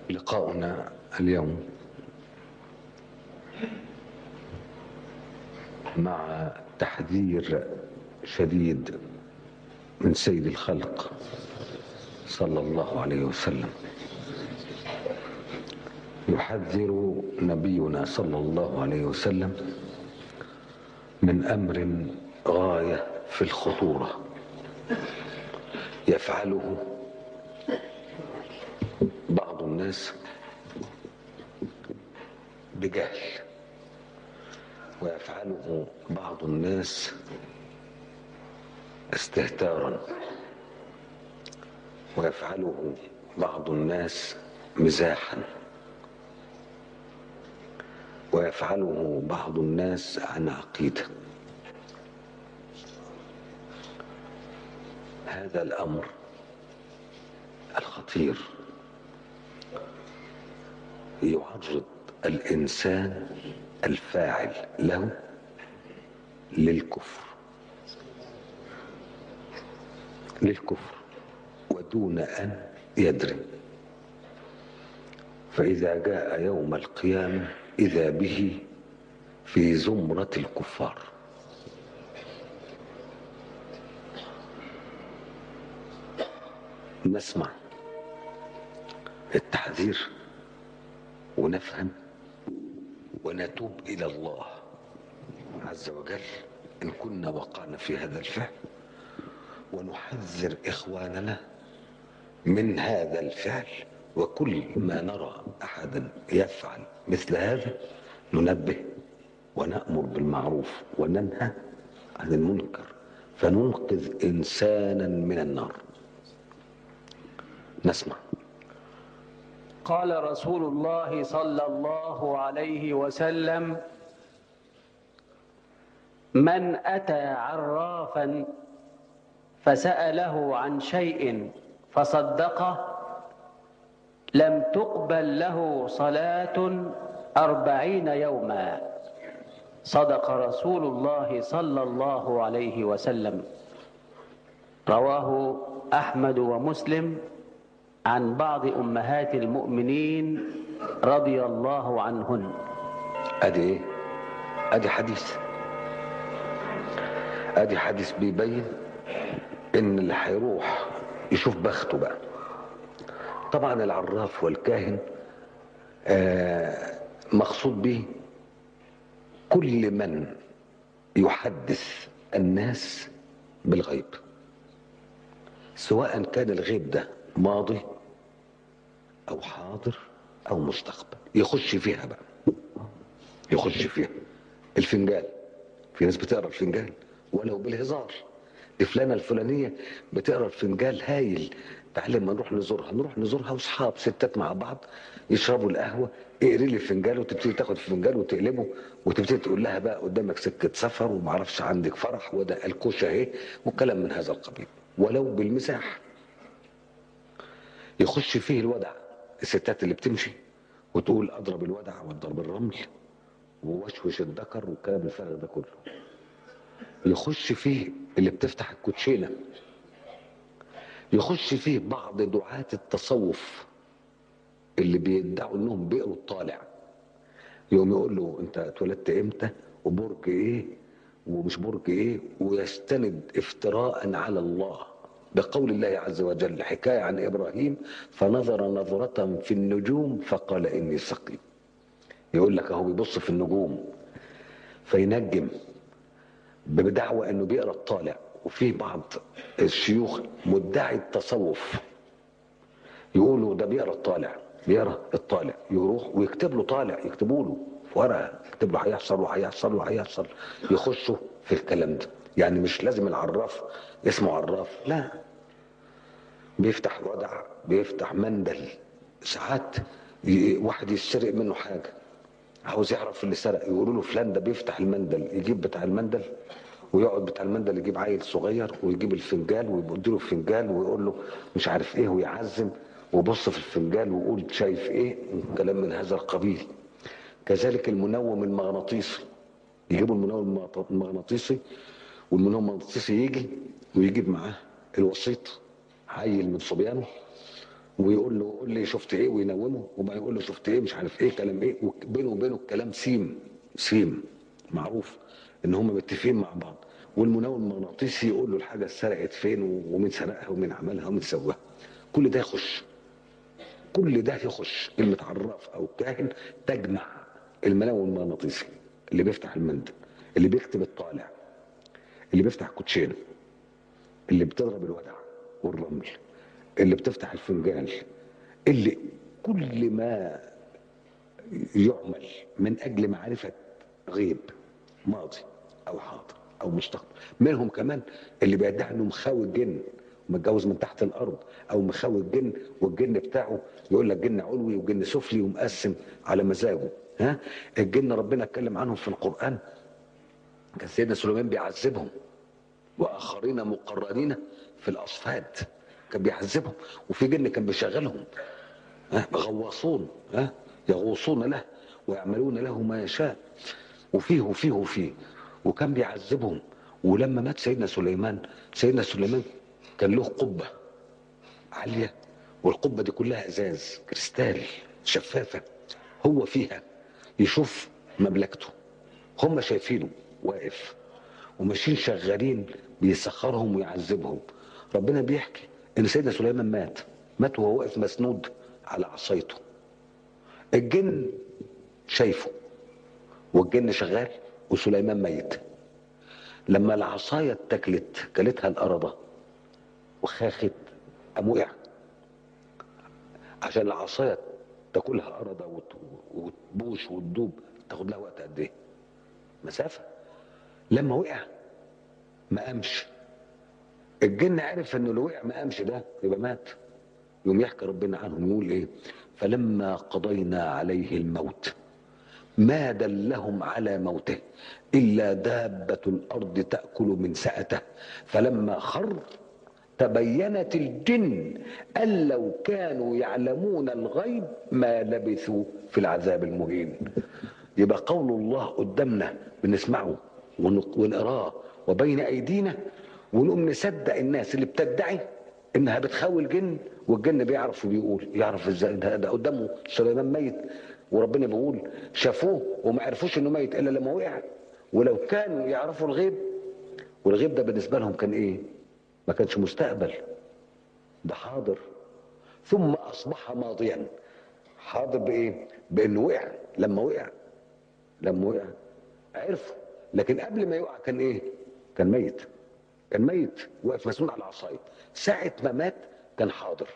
لقاؤنا اليوم مع تحذير شديد من سيد الخلق صلى الله عليه وسلم يحذر نبينا صلى الله عليه وسلم من امر غايه في الخطوره يفعله بعض الناس بجهل ويفعله بعض الناس استهتارا ويفعله بعض الناس مزاحا ويفعله بعض الناس عن عقيده هذا الامر الخطير يعرض الانسان الفاعل له للكفر للكفر ودون ان يدري فاذا جاء يوم القيامه اذا به في زمره الكفار نسمع التحذير ونفهم ونتوب الى الله عز وجل ان كنا وقعنا في هذا الفعل ونحذر اخواننا من هذا الفعل وكل ما نرى احدا يفعل مثل هذا ننبه ونامر بالمعروف وننهى عن المنكر فننقذ انسانا من النار نسمع قال رسول الله صلى الله عليه وسلم من اتى عرافا فساله عن شيء فصدقه لم تقبل له صلاه اربعين يوما صدق رسول الله صلى الله عليه وسلم رواه احمد ومسلم عن بعض امهات المؤمنين رضي الله عنهن ادي ايه ادي حديث ادي حديث بيبين ان اللي هيروح يشوف بخته بقى طبعا العراف والكاهن آه مقصود به كل من يحدث الناس بالغيب سواء كان الغيب ده ماضي او حاضر او مستقبل يخش فيها بقى يخش فيها الفنجان في ناس بتقرا الفنجان ولو بالهزار دي فلانه الفلانيه بتقرا الفنجان هايل تعالى ما نروح نزورها نروح نزورها واصحاب ستات مع بعض يشربوا القهوه اقري لي الفنجان وتبتدي تاخد الفنجان وتقلبه وتبتدي تقول لها بقى قدامك سكه سفر وما اعرفش عندك فرح وده الكوشه اهي وكلام من هذا القبيل ولو بالمزاح يخش فيه الودع الستات اللي بتمشي وتقول اضرب الودع واضرب الرمل ووشوش الذكر والكلام الفارغ ده كله يخش فيه اللي بتفتح الكوتشينه يخش فيه بعض دعاة التصوف اللي بيدعوا انهم بيقروا الطالع يقوم يقول له انت اتولدت امتى وبرج ايه ومش برج ايه ويستند افتراء على الله بقول الله عز وجل حكاية عن إبراهيم فنظر نظرة في النجوم فقال إني سقيم يقول لك أهو بيبص في النجوم فينجم بدعوى أنه بيقرأ الطالع وفي بعض الشيوخ مدعي التصوف يقولوا ده بيقرأ الطالع بيقرأ الطالع يروح ويكتب له طالع يكتبوا له في ورقة يكتب له هيحصل وهيحصل وهيحصل يخشوا في الكلام ده يعني مش لازم العراف اسمه عراف لا بيفتح ودع بيفتح مندل ساعات واحد يسرق منه حاجه عاوز يعرف اللي سرق يقولوا له فلان ده بيفتح المندل يجيب بتاع المندل ويقعد بتاع المندل يجيب عيل صغير ويجيب الفنجان ويدي له الفنجان ويقول له مش عارف ايه ويعزم ويبص في الفنجان ويقول شايف ايه كلام من هذا القبيل كذلك المنوم المغناطيسي يجيبوا المنوم المغناطيسي والمنوم المغناطيسي يجي ويجيب معاه الوسيط عيل من صبيانه ويقول له قول لي شفت ايه وينومه وبعدين يقول له شفت ايه مش عارف ايه كلام ايه وبينه وبينه الكلام سيم سيم معروف ان هم متفقين مع بعض والمناوم المغناطيسي يقول له الحاجه اتسرقت فين ومين سرقها ومين عملها ومين سواها كل ده يخش كل ده يخش كلمه عراف او كاهن تجمع المناوم المغناطيسي اللي بيفتح المندل اللي بيكتب الطالع اللي بيفتح كوتشينه اللي بتضرب الودع والرمل اللي بتفتح الفنجان اللي كل ما يعمل من اجل معرفه غيب ماضي او حاضر او مستقبل منهم كمان اللي بيدعي انه مخاوي الجن متجوز من تحت الارض او مخاوي الجن والجن بتاعه يقول لك جن علوي وجن سفلي ومقسم على مزاجه ها الجن ربنا اتكلم عنهم في القران كان سيدنا سليمان بيعذبهم واخرين مقرنين في الاصفاد كان بيعذبهم وفي جن كان بيشغلهم ها غواصون ها يغوصون له ويعملون له ما يشاء وفيه وفيه وفيه وكان بيعذبهم ولما مات سيدنا سليمان سيدنا سليمان كان له قبة عالية والقبة دي كلها ازاز كريستال شفافة هو فيها يشوف مملكته هم شايفينه واقف وماشيين شغالين بيسخرهم ويعذبهم ربنا بيحكي ان سيدنا سليمان مات مات وهو واقف مسنود على عصايته الجن شايفه والجن شغال وسليمان ميت لما العصاية اتكلت كلتها الأرضة وخاخت قام وقع عشان العصاية تاكلها أرضة وت- وتبوش وتدوب تاخد لها وقت قد إيه؟ مسافة لما وقع ما قامش الجن عرف انه لو وقع ما قامش ده يبقى مات يوم يحكي ربنا عنهم يقول ايه فلما قضينا عليه الموت ما دلهم على موته الا دابه الارض تاكل من ساته فلما خر تبينت الجن ان لو كانوا يعلمون الغيب ما لبثوا في العذاب المهين يبقى قول الله قدامنا بنسمعه ونق- ونقراه وبين ايدينا ونقوم نصدق الناس اللي بتدعي انها بتخوي الجن والجن بيعرف وبيقول يعرف ازاي ده, ده قدامه سليمان ميت وربنا بيقول شافوه وما عرفوش انه ميت الا لما وقع ولو كانوا يعرفوا الغيب والغيب ده بالنسبه لهم كان ايه؟ ما كانش مستقبل ده حاضر ثم اصبح ماضيا حاضر بايه؟ بانه وقع لما وقع لما وقع عرفوا لكن قبل ما يقع كان ايه؟ كان ميت كان ميت واقف مسنون على العصايه ساعه ما مات كان حاضر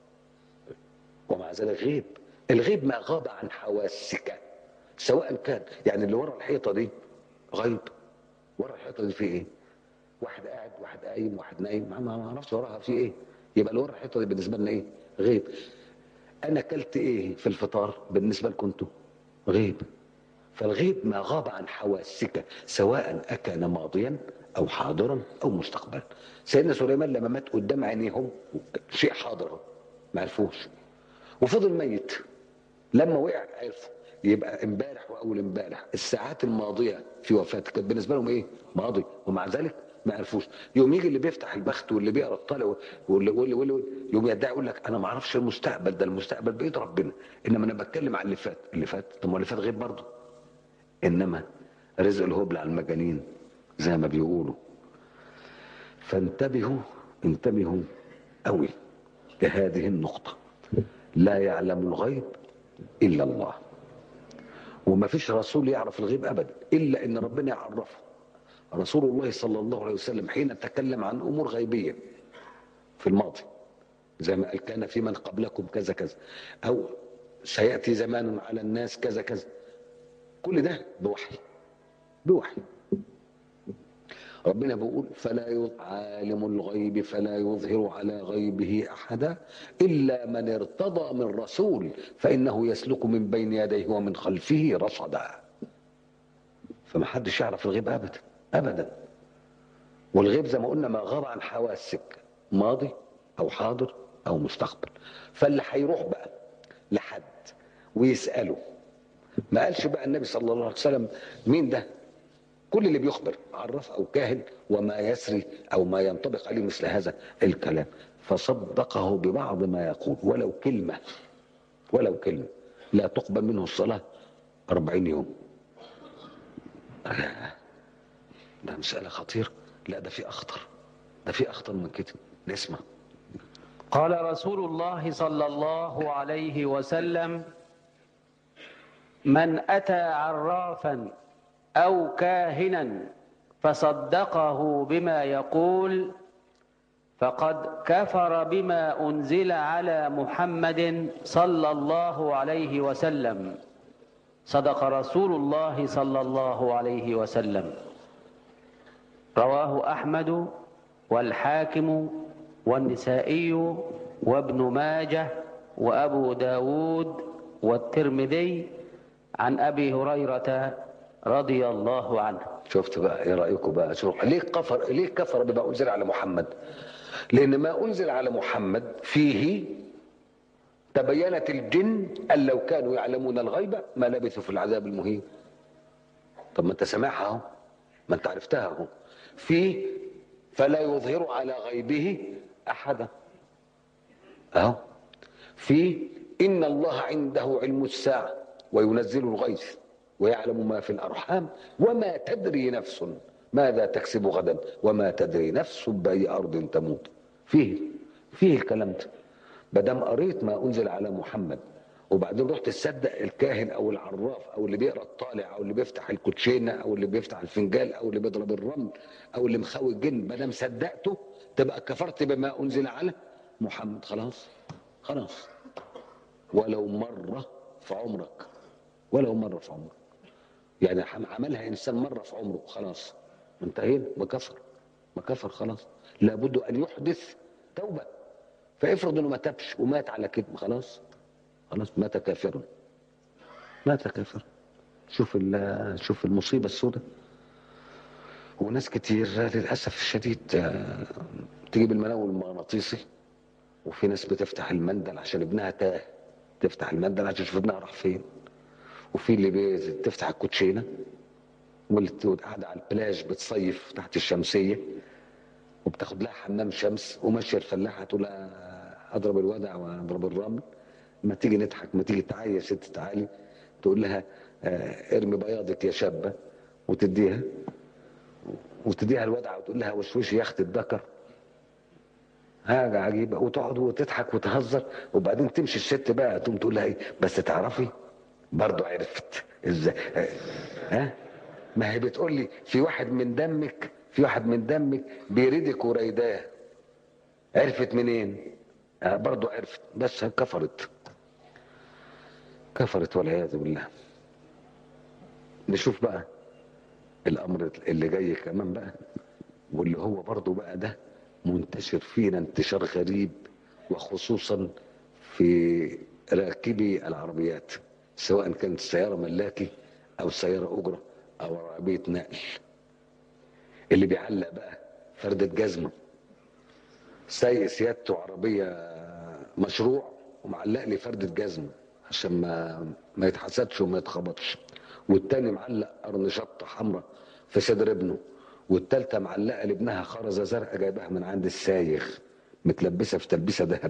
ومع ذلك غيب الغيب ما غاب عن حواسك سواء كان يعني اللي ورا الحيطه دي غيب ورا الحيطه دي في ايه؟ واحد قاعد واحد قايم واحد نايم ما ما ما اعرفش وراها في ايه يبقى اللي ورا الحيطه دي بالنسبه لنا ايه؟ غيب انا اكلت ايه في الفطار بالنسبه لكم انتوا؟ غيب فالغيب ما غاب عن حواسك سواء أكان ماضيا أو حاضرا أو مستقبلا سيدنا سليمان لما مات قدام عينيهم شيء حاضر ما عرفوش وفضل ميت لما وقع عرفوا يبقى امبارح واول امبارح الساعات الماضيه في وفاته كانت بالنسبه لهم ايه؟ ماضي ومع ذلك ما عرفوش يوم يجي اللي بيفتح البخت واللي بيقرا الطالع واللي واللي واللي يوم يدعي يقول لك انا ما اعرفش المستقبل ده المستقبل بايد ربنا انما انا بتكلم عن اللي فات اللي فات طب ما اللي فات غير برضه انما رزق الهبل على المجانين زي ما بيقولوا فانتبهوا انتبهوا قوي لهذه النقطة لا يعلم الغيب إلا الله وما فيش رسول يعرف الغيب أبدا إلا إن ربنا يعرفه رسول الله صلى الله عليه وسلم حين تكلم عن أمور غيبية في الماضي زي ما قال كان في من قبلكم كذا كذا أو سيأتي زمان على الناس كذا كذا كل ده بوحي بوحي ربنا بيقول فلا يظ- عالم الغيب فلا يظهر على غيبه احدا الا من ارتضى من رسول فانه يسلك من بين يديه ومن خلفه رصدا فما حدش يعرف الغيب ابدا ابدا والغيب زي ما قلنا ما غاب عن حواسك ماضي او حاضر او مستقبل فاللي هيروح بقى لحد ويساله ما قالش بقى النبي صلى الله عليه وسلم مين ده كل اللي بيخبر عرف او كاهن وما يسري او ما ينطبق عليه مثل هذا الكلام فصدقه ببعض ما يقول ولو كلمة ولو كلمة لا تقبل منه الصلاة أربعين يوم آه، ده مسألة خطيرة لا ده في أخطر ده في أخطر من كده نسمع قال رسول الله صلى الله عليه وسلم من أتى عرافا أو كاهنا فصدقه بما يقول فقد كفر بما أنزل على محمد صلى الله عليه وسلم صدق رسول الله صلى الله عليه وسلم رواه أحمد والحاكم والنسائي وابن ماجه وأبو داود والترمذي عن أبي هريرة رضي الله عنه شفت بقى ايه رايكم بقى شوف ليه كفر ليه كفر بما انزل على محمد لان ما انزل على محمد فيه تبينت الجن ان لو كانوا يعلمون الغيب ما لبثوا في العذاب المهين طب ما انت سامعها اهو ما انت عرفتها اهو في فلا يظهر على غيبه احدا اهو في ان الله عنده علم الساعه وينزل الغيث ويعلم ما في الارحام وما تدري نفس ماذا تكسب غدا وما تدري نفس باي ارض تموت فيه فيه الكلام ده ما دام قريت ما انزل على محمد وبعدين رحت تصدق الكاهن او العراف او اللي بيقرا الطالع او اللي بيفتح الكوتشينه او اللي بيفتح الفنجان او اللي بيضرب الرمل او اللي مخوي الجن ما دام صدقته تبقى كفرت بما انزل على محمد خلاص خلاص ولو مره في عمرك ولو مره في عمرك يعني عملها انسان مره في عمره خلاص انتهينا ما كفر ما كفر خلاص لابد ان يحدث توبه فافرض انه ما تابش ومات على كده خلاص خلاص مات كافرا مات كافرا شوف ال- شوف المصيبه السوداء وناس كتير للاسف الشديد آه، تجيب المناول المغناطيسي وفي ناس بتفتح المندل عشان ابنها تاه تفتح المندل عشان تشوف ابنها راح فين وفي اللي بتفتح الكوتشينه واللي قاعده على البلاج بتصيف تحت الشمسيه وبتاخد لها حمام شمس وماشيه الفلاحه تقول لها اضرب الودع واضرب الرمل ما تيجي نضحك ما تيجي تعالي يا ست تعالي تقول لها آه، ارمي بياضك يا شابه وتديها وتديها الودع وتقول لها وشوشي يا اخت الذكر حاجه عجيبه وتقعد وتضحك وتهزر وبعدين تمشي الست بقى تقوم تقول لها ايه بس تعرفي برضه عرفت ازاي ها ما هي بتقول لي في واحد من دمك في واحد من دمك بيريدك وريداه عرفت منين آه برضه عرفت بس كفرت كفرت والعياذ بالله نشوف بقى الامر اللي جاي كمان بقى واللي هو برضه بقى ده منتشر فينا انتشار غريب وخصوصا في راكبي العربيات سواء كانت سيارة ملاكي أو سيارة أجرة أو عربية نقل اللي بيعلق بقى فردة جزمة سايق سيادته عربية مشروع ومعلق لي فردة جزمة عشان ما ما يتحسدش وما يتخبطش والتاني معلق قرن شطة حمراء في صدر ابنه والتالتة معلقة لابنها خرزة زرقاء جايبها من عند السايغ متلبسة في تلبسة ذهب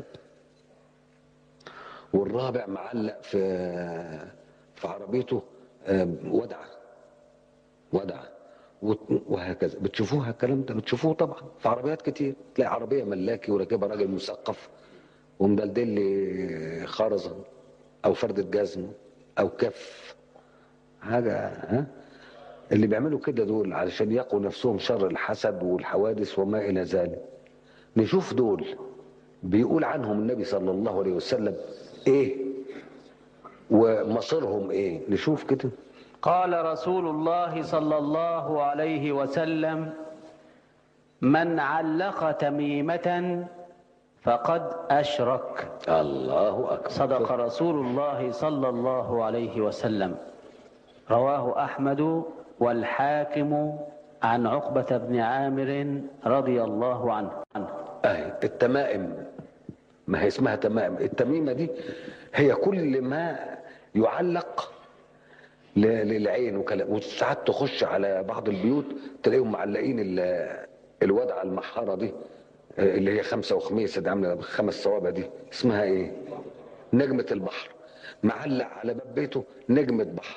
والرابع معلق في في عربيته آم، ودعة ودعة وت- وهكذا بتشوفوها الكلام ده بتشوفوه طبعا في عربيات كتير تلاقي عربية ملاكي وراكبها راجل مثقف ومدلدل لي خرزة أو فردة جزمة أو كف حاجة ها اللي بيعملوا كده دول علشان يقوا نفسهم شر الحسد والحوادث وما إلى ذلك نشوف دول بيقول عنهم النبي صلى الله عليه وسلم ايه ومصيرهم ايه نشوف كده قال رسول الله صلى الله عليه وسلم من علق تميمة فقد أشرك الله اكبر صدق رسول الله صلى الله عليه وسلم رواه أحمد والحاكم عن عقبة بن عامر رضي الله عنه عنه اهي التمائم ما هي اسمها تمائم التميمه دي هي كل ما يعلق ل- للعين وكلام وساعات تخش على بعض البيوت تلاقيهم معلقين ال- الودعه المحاره دي آه، اللي هي خمسة وخميس اللي عاملة خمس صوابع دي اسمها ايه نجمة البحر معلق على باب بيته نجمة بحر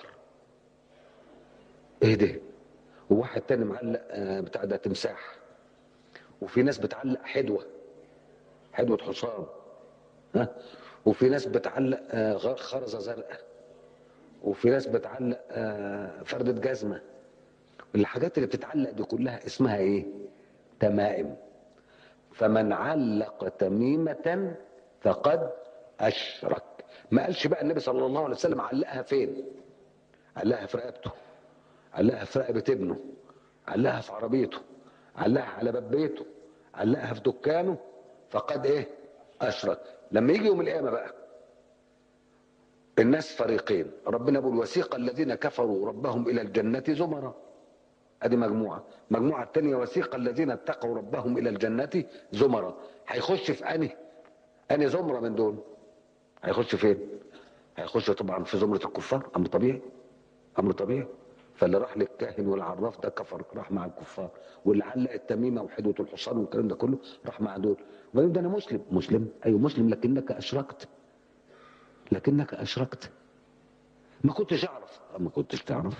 ايه ده وواحد تاني معلق آه، بتاع ده تمساح وفي ناس بتعلق حدوة حدوة حصان ها وفي ناس بتعلق آه، غ- خرزة زرقاء وفي ناس بتعلق آه، فردة جزمة الحاجات اللي بتتعلق دي كلها اسمها ايه تمائم فمن علق تميمة فقد أشرك ما قالش بقى النبي صلى الله عليه وسلم علقها فين علقها في رقبته علقها في رقبة ابنه علقها في عربيته علقها على باب بيته علقها في دكانه فقد ايه أشرك لما يجي يوم القيامة بقى الناس فريقين ربنا يقول وسيق الذين كفروا ربهم إلى الجنة زمرا ادي مجموعه المجموعه الثانيه وسيق الذين اتقوا ربهم الى الجنه زمرا هيخش في انهي انهي زمره من دول هيخش فين هيخش طبعا في زمره الكفار امر طبيعي امر طبيعي فاللي راح للكاهن والعراف ده كفر راح مع الكفار واللي علق التميمه وحدوه الحصان والكلام ده كله راح مع دول وبعدين ده انا مسلم مسلم ايوه مسلم لكنك اشركت لكنك اشركت ما كنتش اعرف ما كنتش تعرف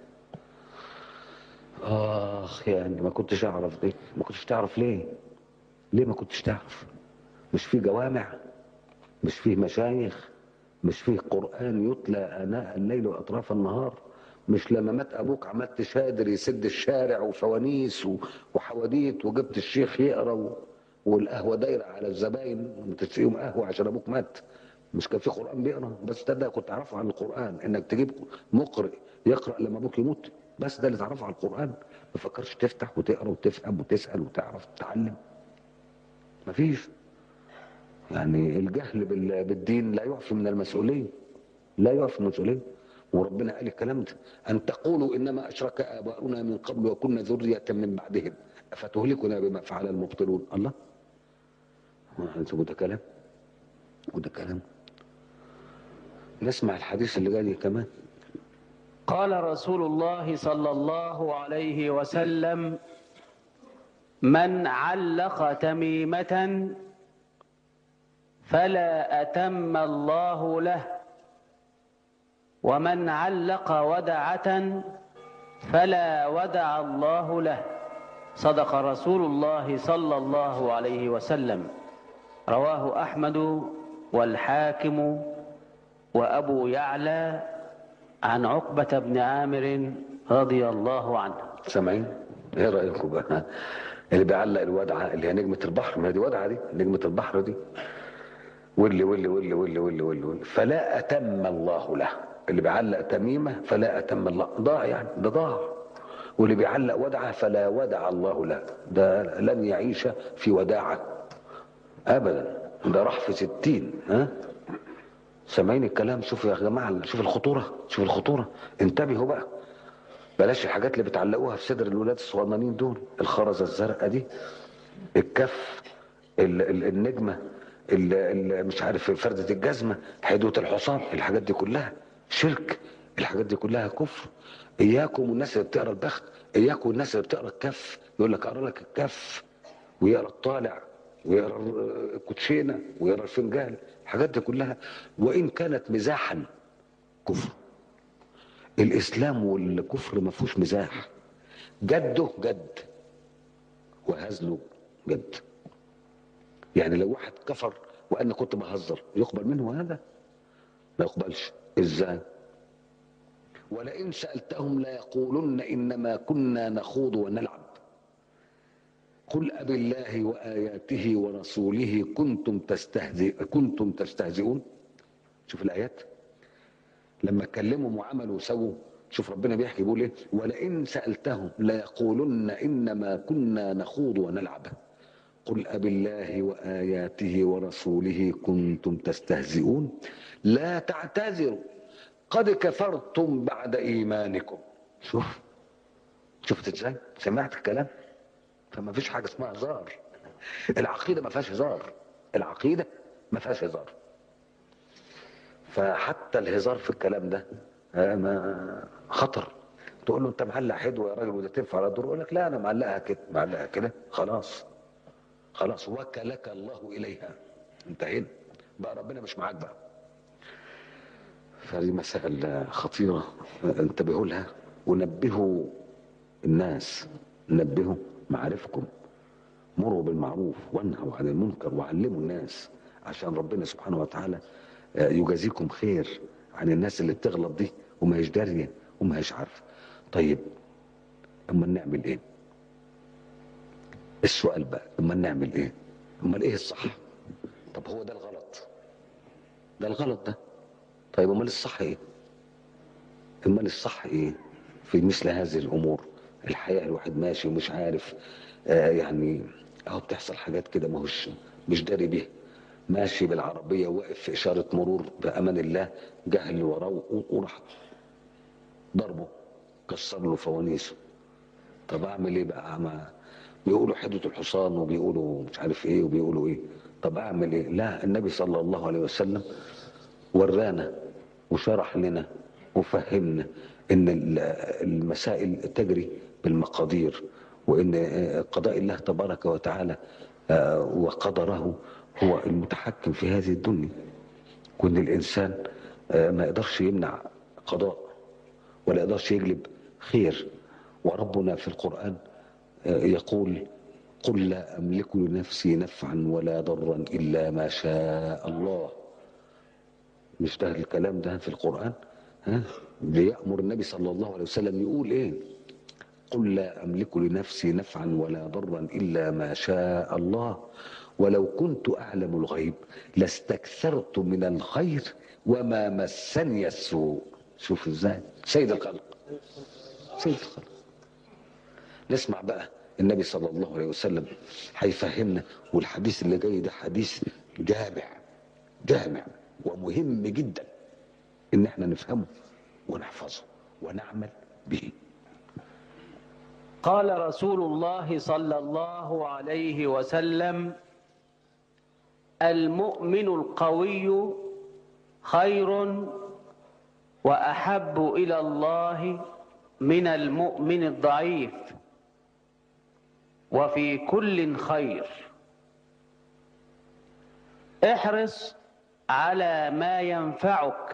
اخ يعني ما كنتش اعرف دي ما كنتش تعرف ليه ليه ما كنتش تعرف مش في جوامع مش فيه مشايخ مش فيه قرآن يتلى آناء الليل وأطراف النهار مش لما مات أبوك عملت شادر يسد الشارع وفوانيس و- وحواديت وجبت الشيخ يقرا و- والقهوة دايرة على الزباين وتسقيهم قهوة عشان أبوك مات مش كان في قرآن بيقرا بس ده, ده كنت تعرفه عن القرآن إنك تجيب مقرئ يقرأ لما أبوك يموت بس ده اللي تعرفه عن القرآن ما فكرش تفتح وتقرا وتفهم وتسأل وتعرف تتعلم مفيش يعني الجهل بال- بالدين لا يعفي من المسؤولية لا يعفي من المسؤولية وربنا قال الكلام ده أن تقولوا إنما أشرك آباؤنا من قبل وكنا ذرية من بعدهم أفتهلكنا بما فعل المبطلون الله ما- وده كلام وده كلام نسمع الحديث اللي جاي كمان قال رسول الله صلى الله عليه وسلم من علق تميمة فلا أتم الله له ومن علق ودعة فلا ودع الله له صدق رسول الله صلى الله عليه وسلم رواه أحمد والحاكم وأبو يعلى عن عقبة بن عامر رضي الله عنه سامعين ايه رايكم بقى اللي بيعلق الودعه اللي هي نجمه البحر ما دي ودعه دي نجمه البحر دي واللي واللي واللي واللي واللي واللي, واللي. فلا اتم الله له اللي بيعلق تميمه فلا اتم الله ضاع يعني ده ضاع واللي بيعلق ودعه فلا ودع الله له ده لن يعيش في وداعه ابدا ده راح في ستين ها سامعين الكلام شوفوا يا جماعه شوف الخطوره شوف الخطوره انتبهوا بقى بلاش الحاجات اللي بتعلقوها في صدر الولاد الصغننين دول الخرزه الزرقاء دي الكف ال- ال- النجمه ال- ال- مش عارف فردة الجزمة حدوة الحصان الحاجات دي كلها شرك الحاجات دي كلها كفر إياكم والناس اللي بتقرا البخت إياكم والناس اللي بتقرا الكف يقول لك أقرا لك الكف ويقرا الطالع ويقرا الكوتشينة ويقرا الفنجان الحاجات دي كلها وإن كانت مزاحا كفر الإسلام والكفر ما فيهوش مزاح جده جد وهزله جد يعني لو واحد كفر وانا كنت بهزر يقبل منه هذا ما يقبلش ازاي ولئن سالتهم ليقولن انما كنا نخوض ونلعب قل أب الله وآياته ورسوله كنتم تستهزئ كنتم تستهزئون شوف الآيات لما اتكلموا وعملوا وسووا شوف ربنا بيحكي بيقول ايه ولئن سألتهم ليقولن إنما كنا نخوض ونلعب قل أب الله وآياته ورسوله كنتم تستهزئون لا تعتذروا قد كفرتم بعد إيمانكم شوف شفت ازاي سمعت الكلام فما فيش حاجة اسمها هزار العقيدة ما فيهاش هزار العقيدة ما فيهاش هزار فحتى الهزار في الكلام ده آه، ما خطر تقول له انت معلق حدوه يا راجل وده تنفع على الدور يقول لك لا انا معلقها كده معلقها كده خلاص خلاص وكلك الله اليها انتهينا بقى ربنا مش معاك بقى فدي مسائل خطيرة انتبهوا لها ونبهوا الناس نبهوا معارفكم مروا بالمعروف وانهوا عن المنكر وعلموا الناس عشان ربنا سبحانه وتعالى يجازيكم خير عن الناس اللي بتغلط دي وما هيش دارية وما هيش عارفة طيب اما نعمل ايه السؤال بقى اما نعمل ايه اما ايه الصح طب هو ده الغلط ده الغلط ده طيب امال الصح ايه امال الصح ايه في مثل هذه الامور الحقيقه الواحد ماشي ومش عارف آه يعني اهو بتحصل حاجات كده ما هوش مش داري بيها ماشي بالعربيه واقف في اشاره مرور بامان الله جه اللي وراه وراح ضربه كسر له فوانيسه طب اعمل ايه بقى ما بيقولوا حدة الحصان وبيقولوا مش عارف ايه وبيقولوا ايه طب اعمل ايه لا النبي صلى الله عليه وسلم ورانا وشرح لنا وفهمنا ان المسائل تجري بالمقادير وان قضاء الله تبارك وتعالى وقدره هو المتحكم في هذه الدنيا وان الانسان ما يقدرش يمنع قضاء ولا يقدرش يجلب خير وربنا في القرآن يقول قل لا أملك لنفسي نفعا ولا ضرا إلا ما شاء الله مش ده الكلام ده في القرآن ها ليأمر النبي صلى الله عليه وسلم يقول ايه قل لا أملك لنفسي نفعا ولا ضرا إلا ما شاء الله ولو كنت أعلم الغيب لاستكثرت من الخير وما مسني السوء شوف ازاي سيد الخلق سيد الخلق نسمع بقى النبي صلى الله عليه وسلم هيفهمنا والحديث اللي جاي ده حديث جامع جامع ومهم جدا ان احنا نفهمه ونحفظه ونعمل به قال رسول الله صلى الله عليه وسلم المؤمن القوي خير واحب الى الله من المؤمن الضعيف وفي كل خير احرص على ما ينفعك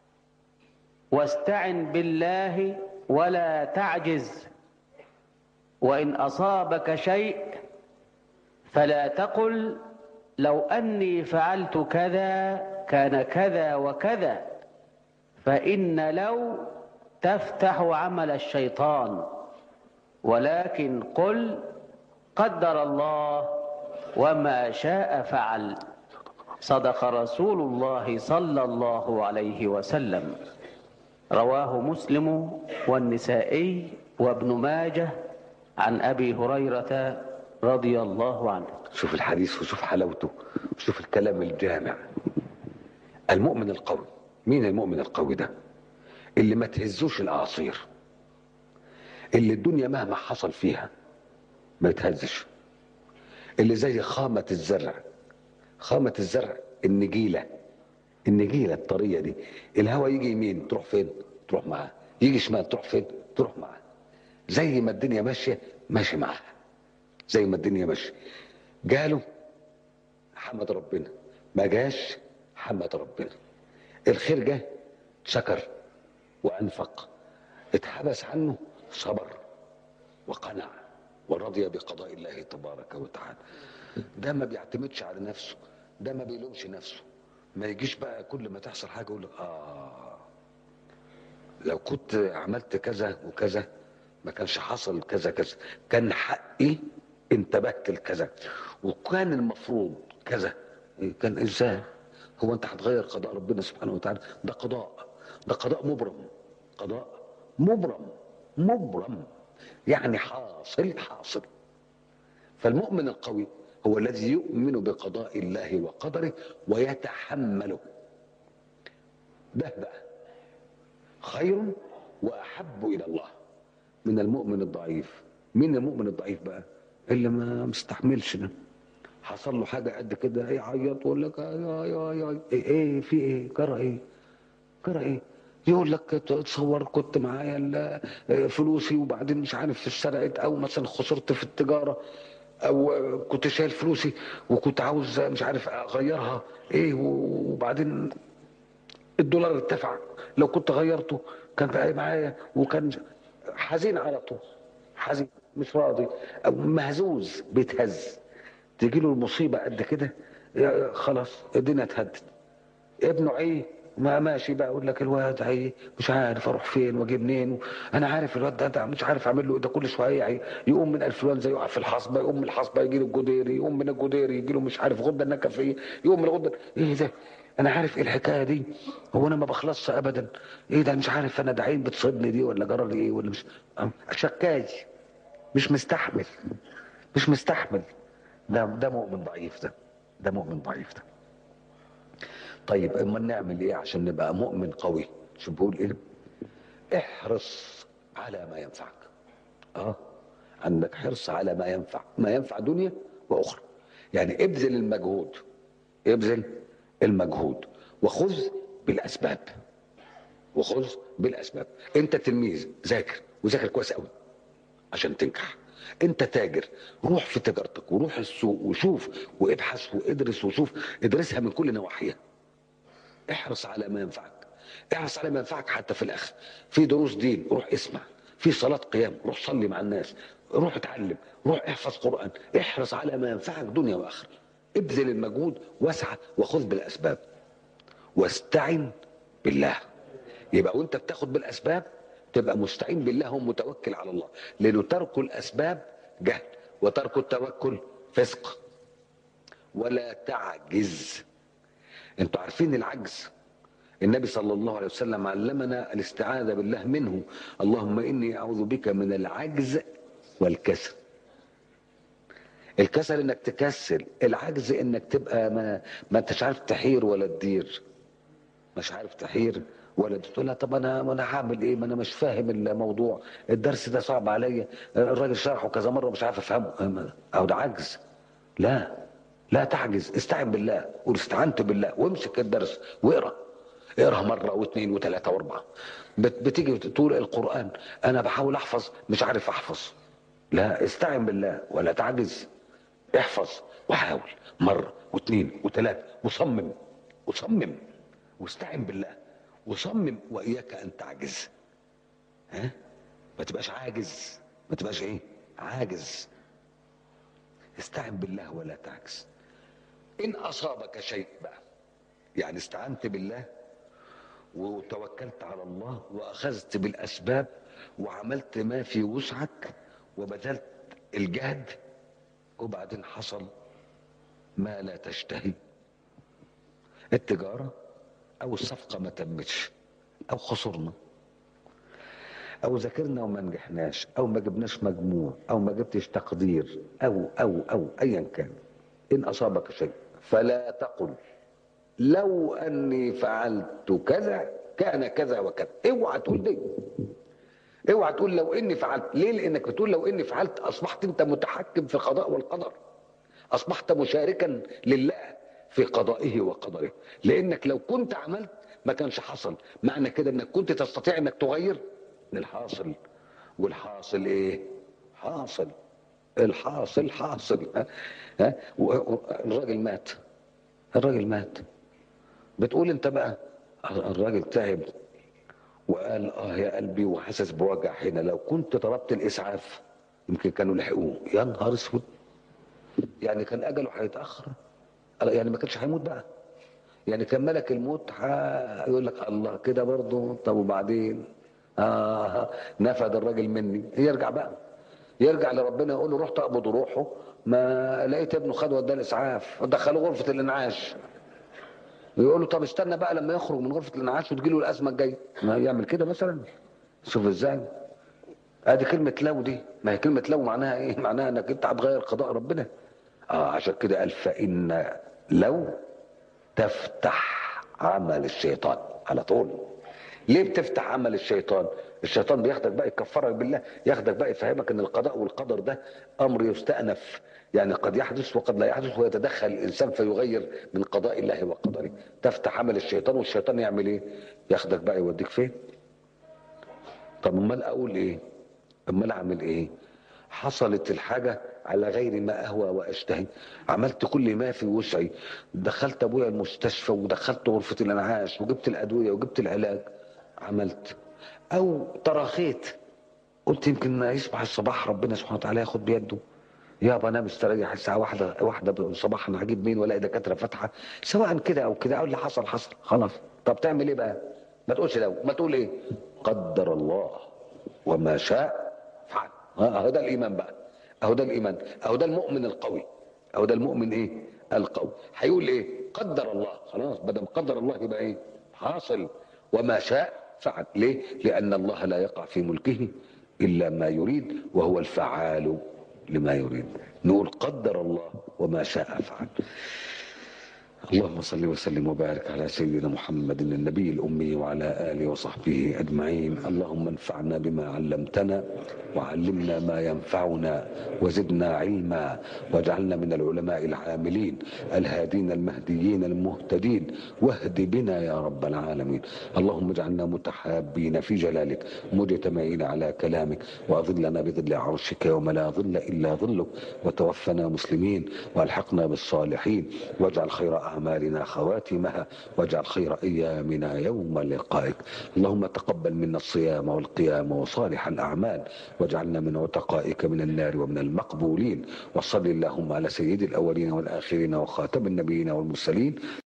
واستعن بالله ولا تعجز وان اصابك شيء فلا تقل لو اني فعلت كذا كان كذا وكذا فان لو تفتح عمل الشيطان ولكن قل قدر الله وما شاء فعل صدق رسول الله صلى الله عليه وسلم رواه مسلم والنسائي وابن ماجه عن ابي هريره رضي الله عنه شوف الحديث وشوف حلاوته وشوف الكلام الجامع المؤمن القوي مين المؤمن القوي ده اللي ما تهزوش الاعاصير اللي الدنيا مهما حصل فيها ما يتهزش اللي زي خامة الزرع خامة الزرع النجيلة النجيلة الطرية دي الهواء يجي يمين تروح فين تروح معاه يجي شمال تروح فين تروح معاه زي ما الدنيا ماشية ماشي معاها زي ما الدنيا ماشية جاله حمد ربنا ما جاش حمد ربنا الخير جه شكر وانفق اتحبس عنه صبر وقنع ورضي بقضاء الله تبارك وتعالى ده ما بيعتمدش على نفسه ده ما بيلومش نفسه ما يجيش بقى كل ما تحصل حاجه يقول اه لو كنت عملت كذا وكذا ما كانش حصل كذا كذا كان حقي انتبهت لكذا وكان المفروض كذا كان ازاي هو انت هتغير قضاء ربنا سبحانه وتعالى ده قضاء ده قضاء مبرم قضاء مبرم مبرم يعني حاصل حاصل فالمؤمن القوي هو الذي يؤمن بقضاء الله وقدره ويتحمله ده بقى خير واحب الى الله من المؤمن الضعيف مين المؤمن الضعيف بقى اللي ما مستحملش ده حصل له حاجه قد كده يعيط ويقول لك يا يا يا ايه, إيه في ايه جرى ايه جرى ايه يقول لك تصور كنت معايا فلوسي وبعدين مش عارف اتسرقت او مثلا خسرت في التجاره او كنت شايل فلوسي وكنت عاوز مش عارف اغيرها ايه وبعدين الدولار ارتفع لو كنت غيرته كان بقى معايا وكان حزين على طول حزين مش راضي او مهزوز بيتهز تيجي له المصيبه قد كده يا خلاص الدنيا اتهدت ابنه ايه ما ماشي بقى اقول لك الواد هي مش عارف اروح فين واجي منين انا عارف الواد ده, ده مش عارف اعمل له إيه، ده كل شويه هي- يقوم من انفلونزا يقع في الحصبه يقوم من الحصبه يجي له الجديري يقوم من الجديري يجي له مش عارف غده النكفيه يقوم من الغده ايه ده انا عارف ايه الحكايه دي هو انا ما بخلصش ابدا ايه ده مش عارف انا ده عين بتصيبني دي ولا جرى لي ايه ولا مش أم- شكاي مش مستحمل مش مستحمل ده ده مؤمن ضعيف ده ده مؤمن ضعيف ده طيب اما نعمل ايه عشان نبقى مؤمن قوي شو بقول ايه احرص على ما ينفعك اه عندك حرص على ما ينفع ما ينفع دنيا واخرى يعني ابذل المجهود ابذل المجهود وخذ بالاسباب وخذ بالاسباب انت تلميذ ذاكر وذاكر كويس قوي عشان تنجح انت تاجر روح في تجارتك وروح السوق وشوف وابحث وادرس وشوف ادرسها من كل نواحيها احرص على ما ينفعك احرص على ما ينفعك حتى في الاخر في دروس دين روح اسمع في صلاة قيام روح صلي مع الناس روح اتعلم روح احفظ قرآن احرص على ما ينفعك دنيا واخرة ابذل المجهود واسعى وخذ بالاسباب واستعن بالله يبقى وانت بتاخد بالاسباب تبقى مستعين بالله ومتوكل على الله لانه ترك الاسباب جهل وترك التوكل فسق ولا تعجز انتوا عارفين العجز النبي صلى الله عليه وسلم علمنا الاستعاذة بالله منه اللهم إني أعوذ بك من العجز والكسل الكسل انك تكسل العجز انك تبقى ما, ما انتش عارف تحير ولا تدير مش عارف تحير ولا تقول لها طب انا ما انا هعمل ايه ما انا مش فاهم الموضوع الدرس ده صعب عليا الراجل شرحه كذا مره مش عارف افهمه او ده عجز لا لا تعجز استعن بالله قول استعنت بالله وامسك الدرس واقرا اقرا مره واثنين وثلاثه واربعه بت- بتيجي تقول القران انا بحاول احفظ مش عارف احفظ لا استعن بالله ولا تعجز احفظ وحاول مره واثنين وثلاثه وصمم وصمم واستعن بالله وصمم واياك ان تعجز ها ما تبقاش عاجز ما تبقاش ايه عاجز استعن بالله ولا تعجز ان اصابك شيء بقى يعني استعنت بالله وتوكلت على الله واخذت بالاسباب وعملت ما في وسعك وبذلت الجهد وبعدين حصل ما لا تشتهي التجاره او الصفقه ما تمتش او خسرنا او ذاكرنا وما نجحناش او ما جبناش مجموع او ما جبتش تقدير او او او ايا كان ان اصابك شيء فلا تقل لو اني فعلت كذا كان كذا وكذا اوعى تقول دي اوعى تقول لو اني فعلت ليه لانك بتقول لو اني فعلت اصبحت انت متحكم في القضاء والقدر اصبحت مشاركا لله في قضائه وقدره لانك لو كنت عملت ما كانش حصل معنى كده انك كنت تستطيع انك تغير الحاصل والحاصل ايه حاصل الحاصل حاصل ها ها و- و- الراجل مات الراجل مات بتقول انت بقى الراجل تعب وقال اه يا قلبي وحاسس بوجع هنا لو كنت طلبت الاسعاف يمكن كانوا لحقوه يا نهار اسود يعني كان اجله هيتاخر يعني ما كانش هيموت بقى يعني كان ملك الموت ح- يقول لك الله كده برضه طب وبعدين آه نفد الراجل مني يرجع بقى يرجع لربنا يقول له رحت اقبض روحه ما لقيت ابنه خد وداه الاسعاف دخلوه غرفه الانعاش يقول له طب استنى بقى لما يخرج من غرفه الانعاش وتجيله الازمه الجايه ما يعمل كده مثلا شوف ازاي ادي كلمه لو دي ما هي كلمه لو معناها ايه معناها انك انت هتغير قضاء ربنا اه عشان كده قال فان لو تفتح عمل الشيطان على طول ليه بتفتح عمل الشيطان الشيطان بياخدك بقى يكفرك بالله ياخدك بقى يفهمك ان القضاء والقدر ده امر يستأنف يعني قد يحدث وقد لا يحدث ويتدخل الانسان فيغير من قضاء الله وقدره تفتح عمل الشيطان والشيطان يعمل ايه ياخدك بقى يوديك فين طب امال اقول ايه امال اعمل ايه حصلت الحاجة على غير ما أهوى وأشتهي عملت كل ما في وسعي دخلت أبويا المستشفى ودخلت غرفة الأنعاش وجبت الأدوية وجبت العلاج عملت أو تراخيت قلت يمكن يصبح الصباح ربنا سبحانه وتعالى ياخد بيده يابا انا مستريح الساعه واحدة واحدة صباحا هجيب مين ولا دكاتره فاتحه سواء كده او كده او اللي حصل حصل خلاص طب تعمل ايه بقى؟ ما تقولش لو ما تقول ايه؟ قدر الله وما شاء فعل اهو ده الايمان بقى اهو ده الايمان اهو ده المؤمن القوي اهو ده المؤمن ايه؟ القوي هيقول ايه؟ قدر الله خلاص بدل قدر الله يبقى ايه؟ حاصل وما شاء فعل ليه؟ لان الله لا يقع في ملكه الا ما يريد وهو الفعال لما يريد نقول قدر الله وما شاء فعل اللهم صل وسلم وبارك على سيدنا محمد النبي الأمي وعلى آله وصحبه أجمعين اللهم انفعنا بما علمتنا وعلمنا ما ينفعنا وزدنا علما واجعلنا من العلماء العاملين الهادين المهديين المهتدين واهد بنا يا رب العالمين اللهم اجعلنا متحابين في جلالك مجتمعين على كلامك وأظلنا بظل عرشك يوم لا ظل إلا ظلك وتوفنا مسلمين والحقنا بالصالحين واجعل خير أعمالنا خواتمها واجعل خير أيامنا يوم لقائك اللهم تقبل منا الصيام والقيام وصالح الأعمال واجعلنا من عتقائك من النار ومن المقبولين وصل اللهم على سيد الأولين والآخرين وخاتم النبيين والمرسلين